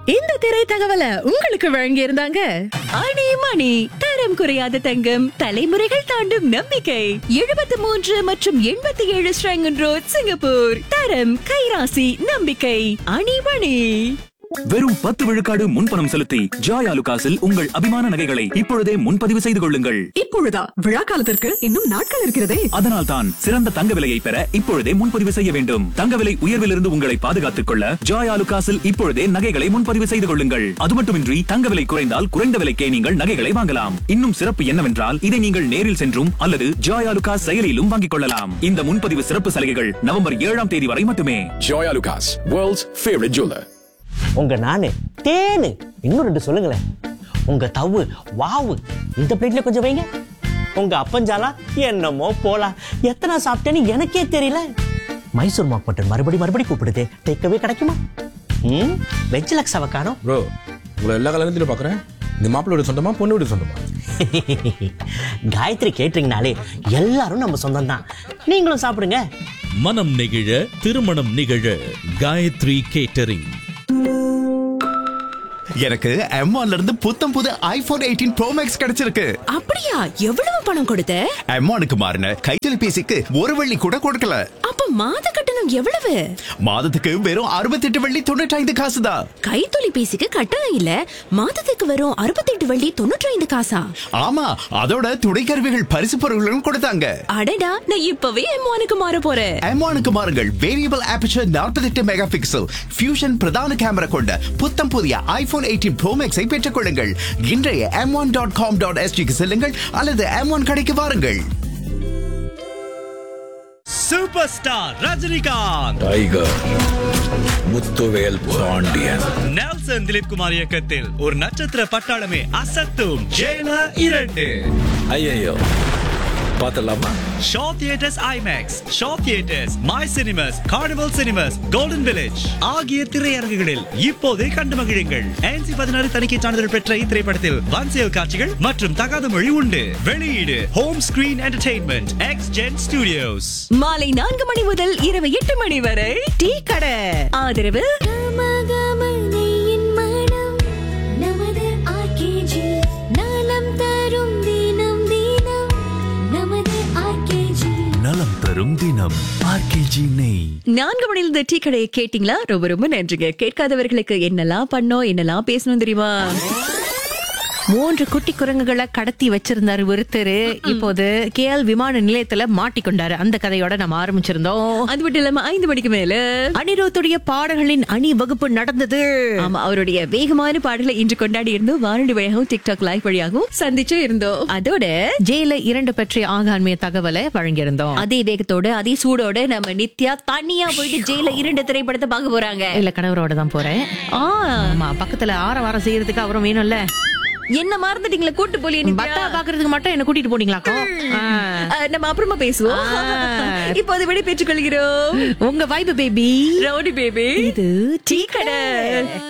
இந்த திரை தகவலை உங்களுக்கு வழங்கி இருந்தாங்க அணி மணி தரம் குறையாத தங்கம் தலைமுறைகள் தாண்டும் நம்பிக்கை எழுபத்தி மூன்று மற்றும் எண்பத்தி ஏழு ஸ்ரங்கன் ரோட் சிங்கப்பூர் தரம் கைராசி நம்பிக்கை அணி மணி வெறும் பத்து விழுக்காடு முன்பணம் செலுத்தி ஜாய் ஆலுகாஸில் உங்கள் அபிமான நகைகளை இப்பொழுதே முன்பதிவு செய்து கொள்ளுங்கள் இப்பொழுதா விழா காலத்திற்கு இன்னும் நாட்கள் இருக்கிறதே அதனால் தான் சிறந்த தங்க விலையை பெற இப்பொழுதே முன்பதிவு செய்ய வேண்டும் தங்க விலை உயர்விலிருந்து உங்களை பாதுகாத்துக் கொள்ள ஜாய் ஆலுகாஸில் இப்பொழுதே நகைகளை முன்பதிவு செய்து கொள்ளுங்கள் அது மட்டுமின்றி தங்க விலை குறைந்தால் குறைந்த விலைக்கே நீங்கள் நகைகளை வாங்கலாம் இன்னும் சிறப்பு என்னவென்றால் இதை நீங்கள் நேரில் சென்றும் அல்லது ஜாய் ஆலுகாஸ் செயலிலும் வாங்கிக் கொள்ளலாம் இந்த முன்பதிவு சிறப்பு சலுகைகள் நவம்பர் ஏழாம் தேதி வரை மட்டுமே Joy Lucas, world's favorite jeweler. உங்க நானு தேனு இன்னும் ரெண்டு சொல்லுங்களேன் உங்க தவு வாவு இந்த பிளேட்ல கொஞ்சம் வைங்க உங்க அப்பஞ்சாலா என்னமோ போலாம் எத்தனை சாப்பிட்டேன்னு எனக்கே தெரியல மைசூர் மாக் மட்டன் மறுபடி மறுபடி கூப்பிடுது டேக்கவே கிடைக்குமா ம் வெஜ் லக்ஸாவை காணோம் ப்ரோ உங்களை எல்லா கல்யாணத்திலும் பார்க்குறேன் இந்த மாப்பிள்ளை வீடு சொந்தமா பொண்ணு வீடு சொந்தமா காயத்ரி கேட்டீங்கனாலே எல்லாரும் நம்ம சொந்தம் தான் நீங்களும் சாப்பிடுங்க மனம் நெகிழ திருமணம் நிகழ காயத்ரி கேட்டரிங் எனக்கு M1 இருந்து புத்தம் புது ஐபோன் எயிட்டீன் ப்ரோ மேக்ஸ் கிடைச்சிருக்கு அப்படியா எவ்வளவு பணம் கொடுத்த M1க்கு மாறின கைத்தொலைபேசிக்கு ஒரு வெள்ளி கூட கொடுக்கல அப்ப மாத கட்டணம் எவ்வளவு மாதத்துக்கு வெறும் அறுபத்தெட்டு வெள்ளி தொண்ணூற்றி ஐந்து காசு தான் கைத்தொலைபேசிக்கு கட்டணம் இல்ல மாதத்துக்கு வரும் அறுபத்தெட்டு வள்ளி தொண்ணூற்றி ஐந்து காசா ஆமா அதோட துணைக்கருவிகள் பரிசு பொருட்களும் கொடுத்தாங்க அடடா நான் இப்பவே எம்மானுக்கு மாற போறேன் M1க்கு மாறுங்கள் variable aperture 48 mega pixel fusion பிரதான கேமரா கொண்ட புத்தம் புதிய ஐபோன் எயிட்டீன் ப்ரோ மேக்ஸை பெற்றுக் கொள்ளுங்கள் இன்றைய M one dot com dot எஸ்டிக்கு செல்லுங்கள் அல்லது எம் ஒன் கடைக்கு வாருங்கள் super star Rajinikanth tiger Muthuvel Pandian Nelson Dilip Kumar இயக்கத்தில் ஒரு நட்சத்திர பட்டாளமே அசத்தும் ஜெயிலர் இரண்டு ஐயோ பார்த்தலாமா show theatres IMAX show theatres My Cinemas Carnival Cinemas Golden Village ஆகிய திரையரங்குகளில் இப்போதே கண்டு மகிழுங்கள் NC பதினாறு தணிக்கை சான்றிதழ் பெற்ற இத்திரைப்படத்தில் வன்செயல் காட்சிகள் மற்றும் தகாத மொழி உண்டு வெளியீடு Home Screen Entertainment X Gen Studios மாலை நான்கு மணி முதல் இரவு எட்டு மணி வரை டீ கடை ஆதரவு நலம் தரும் தினம் ஆர்கேஜி நெய் நான்கு மணியில் இந்த டீ கடையை கேட்டீங்களா ரொம்ப ரொம்ப நன்றிங்க கேட்காதவர்களுக்கு என்னெல்லாம் பண்ணோம் என்னெல்லாம் பேசணும் தெரியுமா மூன்று குட்டி குரங்குகளை கடத்தி வச்சிருந்தாரு ஒருத்தர் இப்போது கேஎல் விமான நிலையத்துல மாட்டிக்கொண்டாரு அந்த கதையோட நம்ம ஆரம்பிச்சிருந்தோம் அது மட்டும் இல்லாம ஐந்து மணிக்கு மேல அனிருத்துடைய பாடல்களின் அணி வகுப்பு நடந்தது ஆமா அவருடைய வேகமான பாடல்களை இன்று கொண்டாடி இருந்தோம் வானொலி வழியாகவும் டிக்டாக் லைவ் வழியாகவும் சந்திச்சு இருந்தோம் அதோட ஜெயில இரண்டு பற்றிய ஆகாண்மைய தகவலை வழங்கியிருந்தோம் அதே வேகத்தோட அதே சூடோட நம்ம நித்யா தனியா போயிட்டு ஜெயில இரண்டு திரைப்படத்தை பார்க்க போறாங்க இல்ல கணவரோட தான் போறேன் ஆ, ஆமா பக்கத்துல ஆற வாரம் செய்யறதுக்கு அவரும் வேணும்ல என்ன மறந்துட்டீங்களா கூட்டு போலியே நித்யா? பத்தா பாக்குறதுக்கு மட்டும் என்ன கூட்டிட்டு போனீங்களாக்கோ ஆ. ஆ, நம்ம அப்புறமா பேசுவோம் ஆ. இப்போது விடை பெற்றுக் கொள்கிறோம் உங்க வைபு பேபி ரவுடி பேபி இது டீ கடை